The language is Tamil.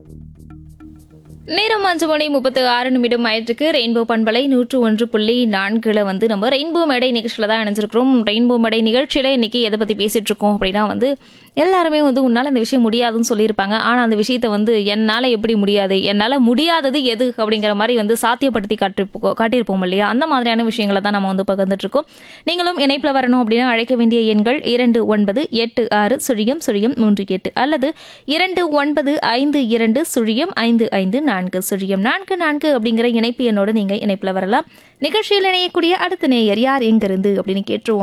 நேரம் அஞ்சு மணி முப்பத்து ஆறு நிமிடம் ஆயிட்டுருக்கு ரெயின்போ பண்பலை நூற்று ஒன்று புள்ளி நான்குல வந்து நம்ம ரெயின்போ மேடை நிகழ்ச்சியில தான் இணைஞ்சிருக்கிறோம் ரெயின்போ மேடை நிகழ்ச்சியில இன்னைக்கு எதை பத்தி பேசிட்டு இருக்கோம் அப்படின்னா வந்து எல்லாருமே வந்து உன்னால இந்த விஷயம் முடியாதுன்னு சொல்லியிருப்பாங்க ஆனா அந்த விஷயத்த வந்து என்னால எப்படி முடியாது என்னால முடியாதது எது அப்படிங்கிற மாதிரி வந்து சாத்தியப்படுத்தி காட்டிருப்போம் காட்டியிருப்போம் இல்லையா அந்த மாதிரியான விஷயங்களை தான் நம்ம வந்து பகிர்ந்துட்டு இருக்கோம் நீங்களும் இணைப்புல வரணும் அப்படின்னா அழைக்க வேண்டிய எண்கள் இரண்டு ஒன்பது எட்டு ஆறு சுழியம் சுழியம் மூன்று எட்டு அல்லது இரண்டு ஒன்பது ஐந்து இரண்டு சுழியம் ஐந்து ஐந்து நான்கு சுழியம் நான்கு நான்கு அப்படிங்கிற இணைப்பு எண்ணோட நீங்க இணைப்புல வரலாம் நிகழ்ச்சியில் இணையக்கூடிய அடுத்த நேயர் யார் எங்கிருந்து அப்படின்னு கேட்டுருவோம்